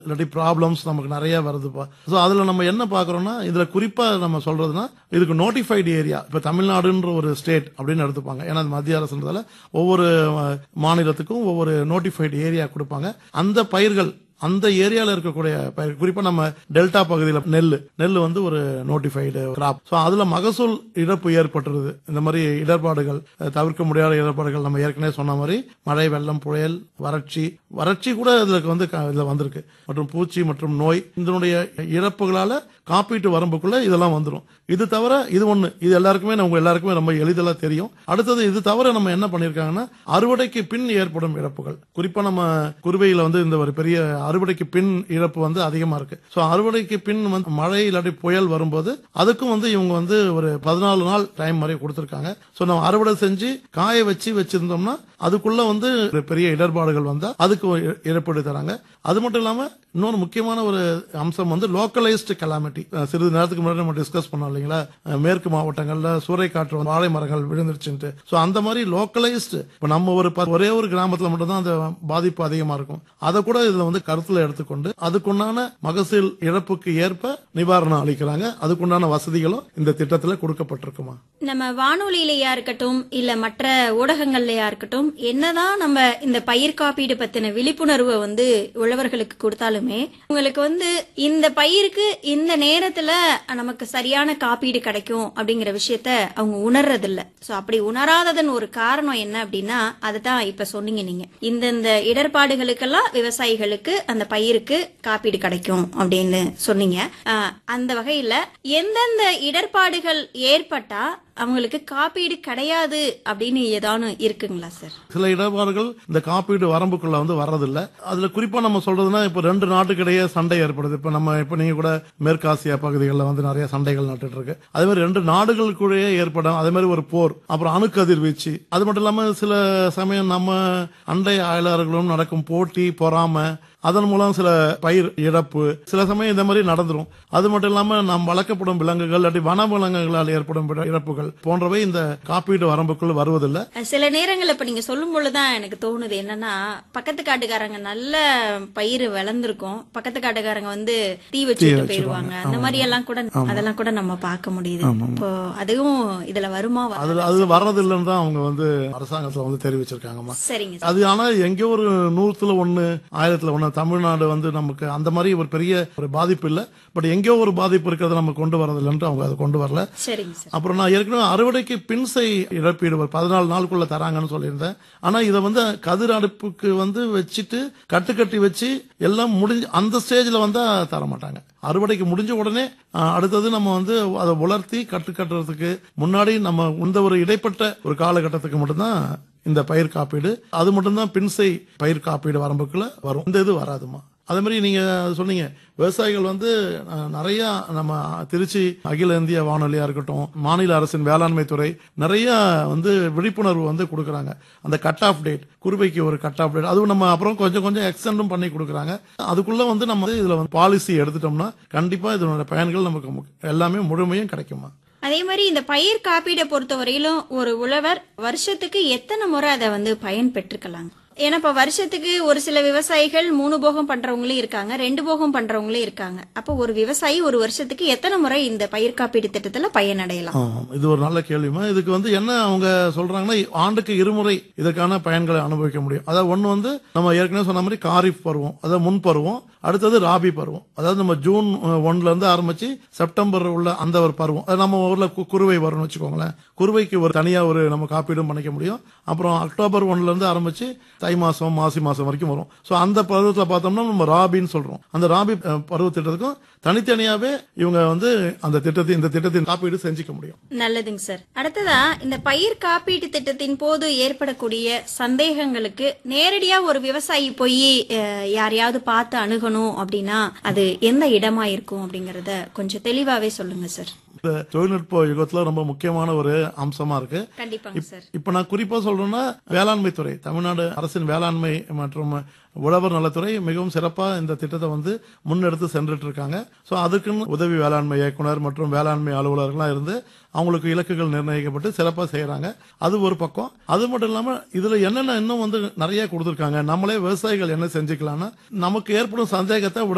இல்லாட்டி ப்ராப்ளம்ஸ் நமக்கு நிறைய வருதுப்பா ஸோ அதில் நம்ம என்ன பார்க்குறோம்னா இதில் குறிப்பாக நம்ம சொல்றதுன்னா இதுக்கு நோட்டிஃபைடு ஏரியா இப்போ தமிழ்நாடுன்ற ஒரு ஸ்டேட் அப்படின்னு எடுத்துப்பாங்க ஏன்னா அது மத்திய அரசுன்றதால ஒவ்வொரு அஹ், மாநிலத்துக்கும் ஒவ்வொரு நோட்டிஃபைடு ஏரியா கொடுப்பாங்க அந்த பயிர்கள் அந்த ஏரியால இருக்கக்கூடிய பயிர் குறிப்பா நம்ம டெல்டா பகுதியில் நெல் நெல் வந்து ஒரு நோட்டிஃபைடு கிராப் ஸோ அதுல மகசூல் இழப்பு ஏற்பட்டுருது இந்த மாதிரி இடர்பாடுகள் அஹ், தவிர்க்க முடியாத இடர்பாடுகள் நம்ம ஏற்கனவே சொன்ன மாதிரி மழை வெள்ளம் புயல் வறட்சி வறட்சி கூட இதுல வந்து க- இதுல வந்திருக்கு மற்றும் பூச்சி மற்றும் நோய் இதனுடைய இழப்புகளால காப்பீட்டு வரம்புக்குள்ள இதெல்லாம் வந்துடும் இது தவிர இது ஒண்ணு இது எல்லாருக்குமே நம்ம எல்லாருக்குமே ரொம்ப எளிதலா தெரியும் அடுத்தது இது தவிர நம்ம என்ன பண்ணிருக்காங்கன்னா அறுவடைக்கு பின் ஏற்படும் இழப்புகள் குறிப்பா நம்ம குருவையில வந்து இந்த ஒரு பெரிய அறுவடைக்கு பின் இழப்பு வந்து அதிகமா இருக்கு சோ அறுவடைக்கு பின் வந்து மழை இல்லாட்டி புயல் வரும்போது அதுக்கும் வந்து இவங்க வந்து ஒரு பதினாலு நாள் டைம் மாதிரி கொடுத்திருக்காங்க சோ நம்ம அறுவடை செஞ்சு காய வச்சு வச்சிருந்தோம்னா அதுக்குள்ள வந்து ஒரு பெரிய இடர்பாடுகள் வந்தா அதுக்கு ஒரு இ- இழப்பீடு தராங்க அது மட்டும் இல்லாம இன்னொரு முக்கியமான ஒரு அம்சம் வந்து லோக்கலைஸ்டு கலாமிட்டி சிறிது நேரத்துக்கு முன்னாடி நம்ம டிஸ்கஸ் பண்ணோம் இல்லைங்களா அஹ் மேற்கு மாவட்டங்கள்ல சூறைக்காற்று வந்து வாழை மரங்கள் விழுந்துருச்சுன்ட்டு சோ அந்த மாதிரி லோக்கலைஸ்டு இப்ப நம்ம ஒரு ப- ஒரே ஒரு கிராமத்துல மட்டும்தான் அந்த பாதிப்பு அதிகமா இருக்கும் அதை கூட இதுல வந்து கருத்துல எடுத்துக்கொண்டு அதுக்குண்டான மகசூல் இழப்புக்கு ஏற்ப நிவாரணம் அளிக்கிறாங்க அதுக்குண்டான வசதிகளும் இந்த திட்டத்துல கொடுக்கப்பட்டிருக்குமா நம்ம வானொலியிலயா இருக்கட்டும் இல்ல மற்ற ஊடகங்கள்லயா இருக்கட்டும் என்னதான் நம்ம இந்த பயிர் காப்பீடு பத்தின விழிப்புணர்வை வந்து உழவர்களுக்கு கொடுத்தாலுமே உங்களுக்கு வந்து இந்த பயிருக்கு இந்த நேரத்துல நமக்கு சரியான காப்பீடு கிடைக்கும் அப்படிங்கிற விஷயத்த அவங்க உணர்றது இல்ல சோ அப்படி உணராததன் ஒரு காரணம் என்ன அப்படின்னா அதுதான் இப்ப சொன்னீங்க நீங்க இந்தந்த இடர்பாடுகளுக்கெல்லாம் விவசாயிகளுக்கு அந்த பயிருக்கு காப்பீடு கிடைக்கும் அப்படின்னு சொன்னீங்க ஆஹ், அந்த வகையில எந்தெந்த இடர்பாடுகள் ஏற்பட்டா அவங்களுக்கு காப்பீடு கிடையாது அப்படின்னு ஏதானு இருக்குங்களா சார் சில இடர்பாடுகள் இந்த காப்பீடு வரம்புக்குள்ள வந்து வர்றதில்ல அதுல குறிப்பா நம்ம சொல்றதுன்னா இப்ப ரெண்டு நாட்டுக்கிடையே சண்டை ஏற்படுது இப்ப நம்ம இப்ப நீங்க கூட மேற்காசியா பகுதிகளில் வந்து நிறைய சண்டைகள் நட்டுட்டு இருக்கு அதே மாதிரி ரெண்டு நாடுகளுக்குள்ளேயே ஏற்படும் அதே மாதிரி ஒரு போர் அப்புறம் அணுக்கதிர்வீச்சு அது மட்டும் இல்லாம சில சமயம் நம்ம அண்டை அயலாளர்களும் நடக்கும் போட்டி பொறாமை அதன் மூலம் சில பயிர் இழப்பு சில சமயம் இந்த மாதிரி நடந்துரும் அது மட்டும் இல்லாம நாம் வளர்க்கப்படும் விலங்குகள் இல்லாட்டி வன விலங்குகளால் ஏற்படும் இட- இழப்புகள் போன்றவை இந்த காப்பீடு வரம்புக்குள் வருவதில்லை சில நேரங்கள்ல இப்ப நீங்க சொல்லும் பொழுதுதான் எனக்கு தோணுது என்னன்னா பக்கத்து காட்டுக்காரங்க நல்ல பயிர் விளைஞ்சிருக்கும் பக்கத்து காட்டுக்காரங்க வந்து தீ வச்சுட்டு போயிருவாங்க அந்த மாதிரி எல்லாம் கூட அதெல்லாம் கூட நம்ம பார்க்க முடியுது இப்போ அதுவும் இதுல வருமா வராதா? அதுல அது வர்றதில்லைன்னு தான் அவங்க வந்து அரசாங்கத்துல வந்து தெரிவிச்சிருக்காங்கம்மா சரிங்க சார் அது ஆனா எங்கேயோ ஒரு நூத்துல ஒண்ணு ஆயிரத்துல ஒண்ணு தமிழ்நாடு வந்து நமக்கு அந்த மாதிரி ஒரு பெரிய ஒரு பாதிப்பு இல்ல பட் எங்கேயோ ஒரு பாதிப்பு இருக்கிறத நம்ம கொண்டு வரதில்லைன்ட்டு அவங்க அதை கொண்டு வரல சரிங்க சார் அப்புறம் நான் ஏற்கனவே அறுவடைக்கு பின்சை இழப்பீடு ஒரு பதினாலு நாளுக்குள்ள தராங்கன்னு சொல்லியிருந்தேன் ஆனா இதை வந்து கதிர் அடுப்புக்கு வந்து வச்சுட்டு கட்டுக்கட்டி வச்சு எல்லாம் முடிஞ்சு அந்த ஸ்டேஜ்ல வந்தா தர மாட்டாங்க அறுவடைக்கு முடிஞ்ச உடனே அஹ், அடுத்தது நம்ம வந்து அதை உலர்த்தி கட்டு கட்டுறதுக்கு முன்னாடி நம்ம இந்த ஒரு இடைப்பட்ட ஒரு காலகட்டத்துக்கு மட்டும்தான் இந்த பயிர் காப்பீடு அது மட்டும்தான் பின்சை பயிர் காப்பீடு வரம்புக்குள்ள வரும் இந்த இது வராதுமா அதே மாதிரி நீங்க சொன்னீங்க விவசாயிகள் வந்து அஹ், நிறைய நம்ம திருச்சி அகில இந்திய வானொலியா இருக்கட்டும் மாநில அரசின் வேளாண்மை துறை நிறைய வந்து விழிப்புணர்வு வந்து கொடுக்கறாங்க அந்த கட் ஆஃப் டேட் குருவைக்கு ஒரு கட் ஆஃப் டேட் அதுவும் நம்ம அப்புறம் கொஞ்சம் கொஞ்சம் எக்ஸ்டெண்டும் பண்ணி கொடுக்கறாங்க அதுக்குள்ள வந்து நம்ம வந்து இதுல வந்து பாலிசி எடுத்துட்டோம்னா கண்டிப்பா இதனோட பயன்கள் நமக்கு மு- எல்லாமே முழுமையும் கிடைக்குமா அதே மாதிரி இந்த பயிர் காப்பீடை பொறுத்த வரையிலும் ஒரு உழவர் வருஷத்துக்கு எத்தனை முறை அதை வந்து பயன் பெற்றுக்கலாங்க ஏன்னா இப்ப வருஷத்துக்கு ஒரு சில விவசாயிகள் மூணு போகம் பண்றவங்களும் இருக்காங்க ரெண்டு போகம் பண்றவங்களும் இருக்காங்க அப்போ ஒரு விவசாயி ஒரு வருஷத்துக்கு எத்தனை முறை இந்த பயிர் காப்பீடு திட்டத்துல பயனடையலாம் ஆமாம். இது ஒரு நல்ல கேள்விமா இதுக்கு வந்து என்ன அவங்க சொல்றாங்கன்னா ஆண்டுக்கு இருமுறை இதற்கான பயன்களை அனுபவிக்க முடியும் அதாவது ஒண்ணு வந்து நம்ம ஏற்கனவே சொன்ன மாதிரி காரிஃப் பருவம் அதாவது முன் பருவம் அடுத்தது ராபி பருவம் அதாவது நம்ம ஜூன் அஹ், ஒண்ணுல இருந்து ஆரம்பிச்சு செப்டம்பர் உள்ள அந்த ஒரு பருவம் அது நம்ம ஊர்ல கு- குருவை வரும்னு வச்சுக்கோங்களேன் குருவைக்கு ஒரு தனியா ஒரு நம்ம காப்பீடும் பண்ணிக்க முடியும் அப்புறம் அக்டோபர் ஒண்ணுல இருந்து ஆரம்பிச்சு தை மாசம் மாசி மாசம் வரைக்கும் வரும் சோ அந்த பருவத்துல பார்த்தோம்னா நம்ம ராபின்னு சொல்றோம் அந்த ராபி அஹ், பருவ திட்டத்துக்கும் தனித்தனியாவே இவங்க வந்து அந்த திட்டத்தை இந்த திட்டத்தின் காப்பீடு செஞ்சுக்க முடியும் நல்லதுங்க சார் அடுத்ததா இந்த பயிர் காப்பீட்டு திட்டத்தின் போது ஏற்படக்கூடிய சந்தேகங்களுக்கு நேரடியா ஒரு விவசாயி போய் அஹ், யாரையாவது பார்த்து அணுகணும் அப்படின்னா அது எந்த இடமா இருக்கும் அப்படிங்கறத கொஞ்சம் தெளிவாவே சொல்லுங்க சார் இந்த தொழில்நுட்ப யுகத்துல ரொம்ப முக்கியமான ஒரு அம்சமா இருக்கு கண்டிப்பாங்க சார் இப்ப நான் குறிப்பா சொல்றேன்னா வேளாண்மை துறை தமிழ்நாடு அரசின் வேளாண்மை மற்றும் உழவர் நலத்துறை மிகவும் சிறப்பா இந்த திட்டத்தை வந்து முன்னெடுத்து சென்றுட்டு இருக்காங்க சோ அதுக்குன்னு உதவி வேளாண்மை இயக்குனர் மற்றும் வேளாண்மை அலுவலர்கள்லாம் இருந்து அவங்களுக்கு இலக்குகள் நிர்ணயிக்கப்பட்டு சிறப்பா செய்யறாங்க அது ஒரு பக்கம் அது மட்டும் இல்லாம இதுல என்னென்ன இன்னும் வந்து நிறைய கொடுத்திருக்காங்க நம்மளே விவசாயிகள் என்ன செஞ்சுக்கலாம்னா நமக்கு ஏற்படும் சந்தேகத்தை